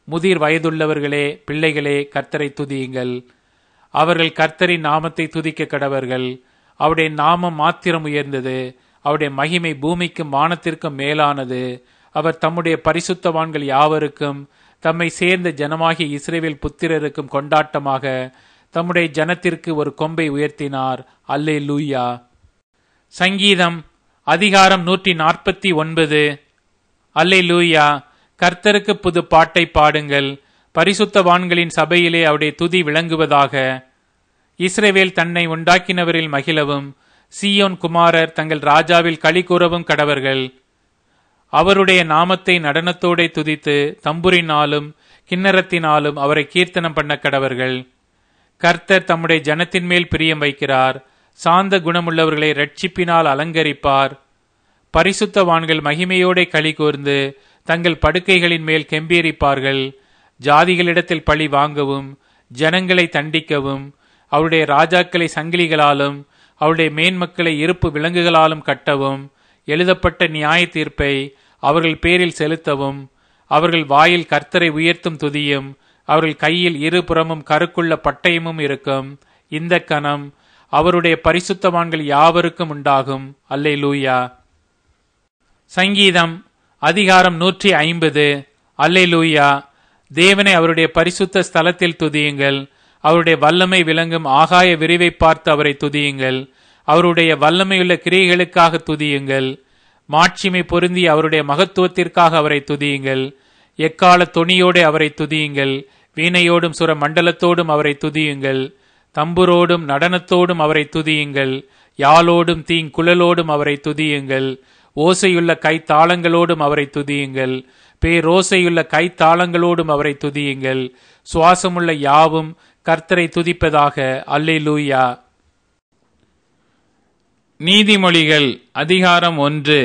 முதிர் வயதுள்ளவர்களே பிள்ளைகளே கர்த்தரை துதியுங்கள் அவர்கள் கர்த்தரின் நாமத்தை துதிக்க கடவர்கள் அவருடைய நாமம் மாத்திரம் உயர்ந்தது அவருடைய மகிமை பூமிக்கும் வானத்திற்கும் மேலானது அவர் தம்முடைய பரிசுத்தவான்கள் யாவருக்கும் தம்மை சேர்ந்த ஜனமாகிய இஸ்ரேவேல் புத்திரருக்கும் கொண்டாட்டமாக தம்முடைய ஜனத்திற்கு ஒரு கொம்பை உயர்த்தினார் அல்லே லூயா சங்கீதம் அதிகாரம் நூற்றி நாற்பத்தி ஒன்பது அல்லே லூயா கர்த்தருக்கு புது பாட்டை பாடுங்கள் பரிசுத்தவான்களின் சபையிலே அவருடைய துதி விளங்குவதாக இஸ்ரேவேல் தன்னை உண்டாக்கினவரில் மகிழவும் சீயோன் குமாரர் தங்கள் ராஜாவில் களி கூறவும் கடவர்கள் அவருடைய நாமத்தை நடனத்தோടെ துதித்து தம்புரினாலும் கிண்ணறத்தினாலும் அவரை கீர்த்தனம் பண்ண கடவர்கள் கர்த்தர் தம்முடைய ஜனத்தின் மேல் பிரியம் வைக்கிறார் சாந்த குணமுள்ளவர்களை ரட்சிப்பினால் அலங்கரிப்பார் பரிசுத்தவான்கள் மகிமையோടെ களி கூர்ந்து தங்கள் படுக்கைகளின் மேல் கெம்பீரிப்பார்கள் ஜாதிகளிடத்தில் பழி வாங்கவும் ஜனங்களை தண்டிக்கவும் அவருடைய ராஜாக்களை சங்கிலிகளாலும் அவருடைய மேன்மக்களை இருப்பு விலங்குகளாலும் கட்டவும் எழுதப்பட்ட நியாய தீர்ப்பை அவர்கள் பேரில் செலுத்தவும் அவர்கள் வாயில் கர்த்தரை உயர்த்தும் துதியும் அவர்கள் கையில் இருபுறமும் கருக்குள்ள பட்டயமும் இருக்கும் இந்த கணம் அவருடைய பரிசுத்தவான்கள் யாவருக்கும் உண்டாகும் அல்லே லூயா சங்கீதம் அதிகாரம் நூற்றி ஐம்பது அல்லே லூயா தேவனை அவருடைய பரிசுத்த ஸ்தலத்தில் துதியுங்கள் அவருடைய வல்லமை விளங்கும் ஆகாய விரிவை பார்த்து அவரை துதியுங்கள் அவருடைய வல்லமையுள்ள கிரியைகளுக்காக துதியுங்கள் மாட்சிமை பொருந்தி அவருடைய மகத்துவத்திற்காக அவரை துதியுங்கள் எக்கால தொனியோடு அவரை துதியுங்கள் வீணையோடும் சுர மண்டலத்தோடும் அவரை துதியுங்கள் தம்புரோடும் நடனத்தோடும் அவரை துதியுங்கள் யாழோடும் தீங்குழலோடும் அவரை துதியுங்கள் ஓசையுள்ள கைத்தாளங்களோடும் அவரை துதியுங்கள் பேரோசையுள்ள கைத்தாளங்களோடும் அவரை துதியுங்கள் சுவாசமுள்ள யாவும் கர்த்தரை துதிப்பதாக அல்லே லூயா நீதிமொழிகள் அதிகாரம் ஒன்று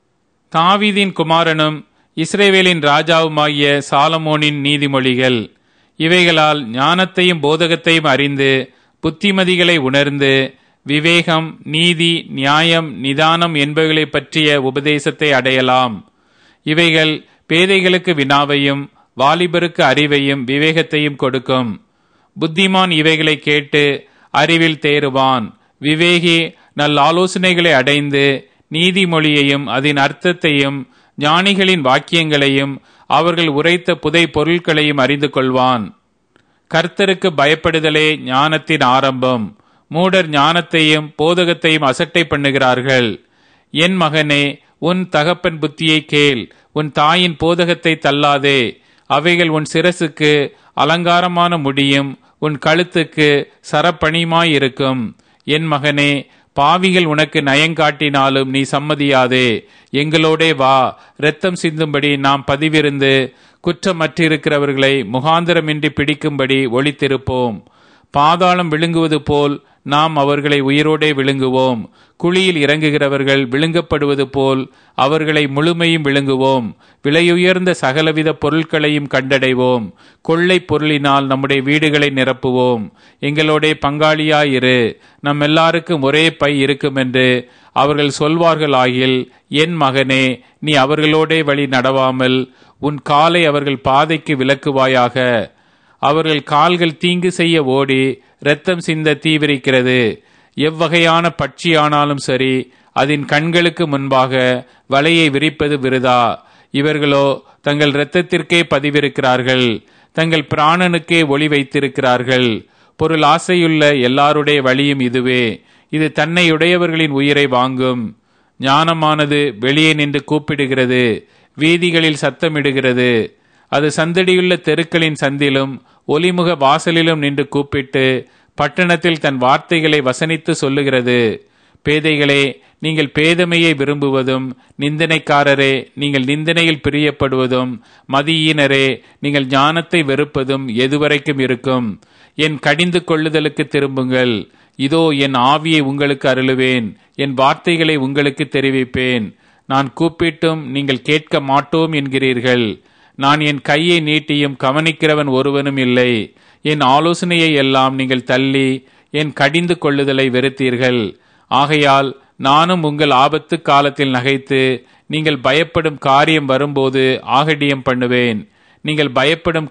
தாவீதின் குமாரனும் இஸ்ரேவேலின் ராஜாவுமாகிய சாலமோனின் நீதிமொழிகள் இவைகளால் ஞானத்தையும் போதகத்தையும் அறிந்து புத்திமதிகளை உணர்ந்து விவேகம் நீதி நியாயம் நிதானம் என்பவைகளை பற்றிய உபதேசத்தை அடையலாம் இவைகள் பேதைகளுக்கு வினாவையும் வாலிபருக்கு அறிவையும் விவேகத்தையும் கொடுக்கும் புத்திமான் இவைகளை கேட்டு அறிவில் தேறுவான் விவேகி நல் ஆலோசனைகளை அடைந்து நீதிமொழியையும் அதன் அர்த்தத்தையும் ஞானிகளின் வாக்கியங்களையும் அவர்கள் உரைத்த புதை பொருட்களையும் அறிந்து கொள்வான் கர்த்தருக்கு பயப்படுதலே ஞானத்தின் ஆரம்பம் மூடர் ஞானத்தையும் போதகத்தையும் அசட்டை பண்ணுகிறார்கள் என் மகனே உன் தகப்பன் புத்தியை கேள் உன் தாயின் போதகத்தை தள்ளாதே அவைகள் உன் சிரசுக்கு அலங்காரமான முடியும் உன் கழுத்துக்கு சரப்பணியுமாயிருக்கும் என் மகனே பாவிகள் உனக்கு நயங்காட்டினாலும் நீ சம்மதியாதே எங்களோடே வா இரத்தம் சிந்தும்படி நாம் பதிவிருந்து குற்றமற்றிருக்கிறவர்களை முகாந்திரமின்றி பிடிக்கும்படி ஒளித்திருப்போம் பாதாளம் விழுங்குவது போல் நாம் அவர்களை உயிரோடே விழுங்குவோம் குழியில் இறங்குகிறவர்கள் விழுங்கப்படுவது போல் அவர்களை முழுமையும் விழுங்குவோம் விலையுயர்ந்த சகலவித பொருட்களையும் கண்டடைவோம் கொள்ளை பொருளினால் நம்முடைய வீடுகளை நிரப்புவோம் எங்களோட பங்காளியாயிரு நம் எல்லாருக்கும் ஒரே பை இருக்கும் என்று அவர்கள் சொல்வார்கள் ஆகில் என் மகனே நீ அவர்களோடே வழி நடவாமல் உன் காலை அவர்கள் பாதைக்கு விலக்குவாயாக அவர்கள் கால்கள் தீங்கு செய்ய ஓடி இரத்தம் சிந்த தீவிரிக்கிறது எவ்வகையான பட்சியானாலும் சரி அதன் கண்களுக்கு முன்பாக வலையை விரிப்பது விருதா இவர்களோ தங்கள் இரத்தத்திற்கே பதிவிருக்கிறார்கள் தங்கள் பிராணனுக்கே ஒளி வைத்திருக்கிறார்கள் பொருள் ஆசையுள்ள எல்லாருடைய வழியும் இதுவே இது தன்னையுடையவர்களின் உயிரை வாங்கும் ஞானமானது வெளியே நின்று கூப்பிடுகிறது வீதிகளில் சத்தமிடுகிறது அது சந்தடியுள்ள தெருக்களின் சந்திலும் ஒலிமுக வாசலிலும் நின்று கூப்பிட்டு பட்டணத்தில் தன் வார்த்தைகளை வசனித்து சொல்லுகிறது பேதைகளே நீங்கள் பேதமையை விரும்புவதும் நிந்தனைக்காரரே நீங்கள் நிந்தனையில் பிரியப்படுவதும் மதியினரே நீங்கள் ஞானத்தை வெறுப்பதும் எதுவரைக்கும் இருக்கும் என் கடிந்து கொள்ளுதலுக்கு திரும்புங்கள் இதோ என் ஆவியை உங்களுக்கு அருளுவேன் என் வார்த்தைகளை உங்களுக்கு தெரிவிப்பேன் நான் கூப்பிட்டும் நீங்கள் கேட்க மாட்டோம் என்கிறீர்கள் நான் என் கையை நீட்டியும் கவனிக்கிறவன் ஒருவனும் இல்லை என் ஆலோசனையை எல்லாம் நீங்கள் தள்ளி என் கடிந்து கொள்ளுதலை வெறுத்தீர்கள் ஆகையால் நானும் உங்கள் ஆபத்து காலத்தில் நகைத்து நீங்கள் பயப்படும் காரியம் வரும்போது ஆகடியம் பண்ணுவேன் நீங்கள் பயப்படும்